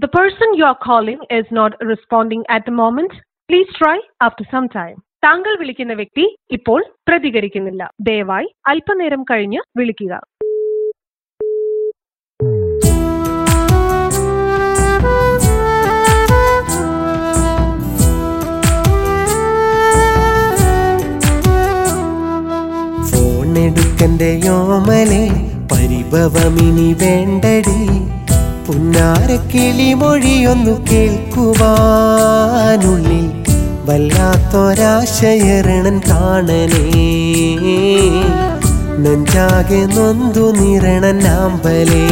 The person you are calling is not responding at the moment. Please try after some time. താങ്കൾ വിളിക്കുന്ന വ്യക്തി ഇപ്പോൾ പ്രതികരിക്കുന്നില്ല ദയവായി അല്പനേരം കഴിഞ്ഞ് വിളിക്കുക ഫോണെടുക്കന്റെ യോമലെ പരിഭവമിനി വേണ്ടടി പുന്നാരക്കിളി മൊഴിയൊന്നു കേൾക്കുവാനുള്ളിൽ വല്ലാത്തൊരാശയരണൻ കാണനേ നെഞ്ചാകെ നൊന്തു നിറണൻ ആമ്പലേ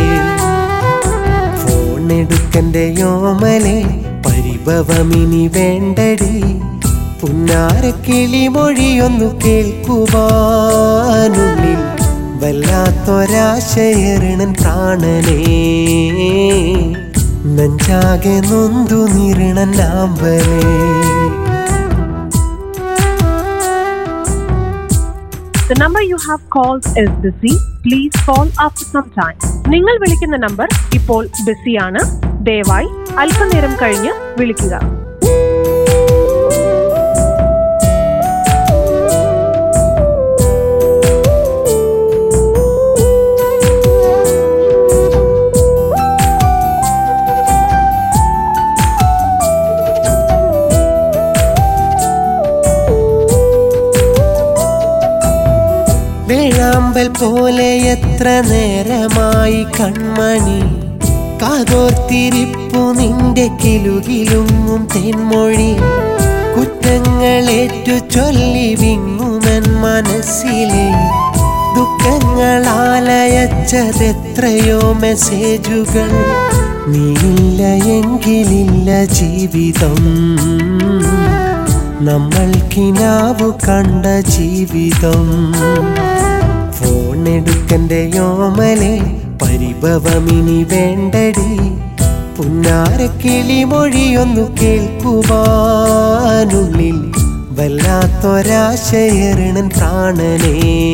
ഫോണെടുക്കന്റെ യോമലെ പരിഭവമിനി വേണ്ടടി പുന്നാരക്കിളി മൊഴിയൊന്നു കേൾക്കുവാനുള്ളിൽ വല്ലാത്തൊരാശയരണൻ പ്രാണനേ നെഞ്ചാകെ നൊന്തു നിറണൻ ആമ്പലേ The number you have called is busy. Please call after some time. നിങ്ങൾ വിളിക്കുന്ന നമ്പർ ഇപ്പോൾ ബിസിയാണ് ദയവായി അല്പനേരം കഴിഞ്ഞ് വിളിക്കുക വേഴാമ്പൽ പോലെ എത്ര നേരമായി കൺമണി കാതോർത്തിരിപ്പു നിന്റെ കിലുകിലുങ്ങും തെന്മൊഴി കുറ്റങ്ങളേറ്റു ചൊല്ലി വിങ്ങുമൻ മനസ്സിലെ ദുഃഖങ്ങളാലയച്ചതെത്രയോ മെസ്സേജുകൾ നീയില്ല എങ്കിലില്ല ജീവിതം നമ്മൾ കിനാവു കണ്ട ജീവിതം ഫോണെടുക്കന്റെ യോമലെ പരിഭവമിനി വേണ്ടടി പുന്നാരക്കിളി മൊഴിയൊന്നു കേൾക്കുവാനുള്ളിൽ വല്ലാത്തൊരാശയരണൻ പ്രാണനേ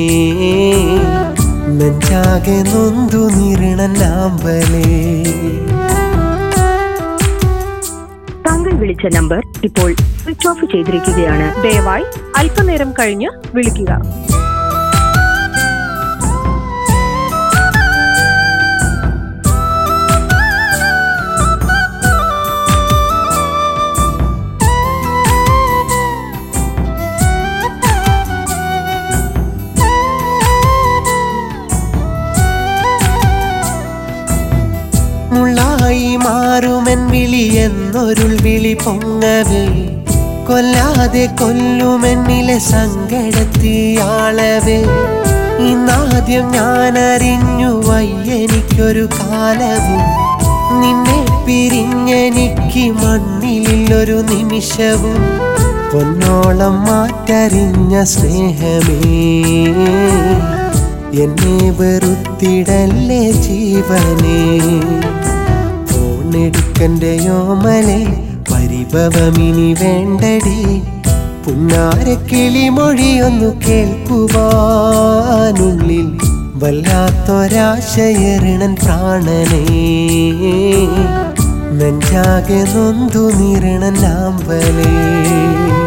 നെഞ്ചാകെ നൊന്തു നിറണൻ ആമ്പലേ താങ്കൾ വിളിച്ച നമ്പർ ഇപ്പോൾ സ്വിച്ച് ഓഫ് ചെയ്തിരിക്കുകയാണ് ദയവായി അല്പനേരം കഴിഞ്ഞ് വിളിക്കുക മുള്ളായി മാറുമെൻ വിളി എന്നൊരുൾ വിളി പൊങ്ങവേ കൊല്ലാതെ കൊല്ലുമെന്നിലെ സങ്കടത്തിയാളവേ ഇന്നാദ്യം ഞാൻ അറിഞ്ഞു വയ്യെനിക്കൊരു കാലവും നിന്നെ പിരിഞ്ഞെനിക്ക് മണ്ണിലൊരു നിമിഷവും പൊന്നോളം മാറ്ററിഞ്ഞ സ്നേഹമേ എന്നെ വെറുത്തിടല്ലേ ജീവനേ ഫോണെടുക്കന്റെ യോമലെ പരിഭവമിനി വേണ്ടടി പുന്നാരക്കിളി മൊഴിയൊന്നു കേൾക്കുവാനുള്ളിൽ വല്ലാത്തൊരാശയരണൻ പ്രാണനേ നെഞ്ചാകെ നൊന്തു നിറണൻ ആമ്പലേ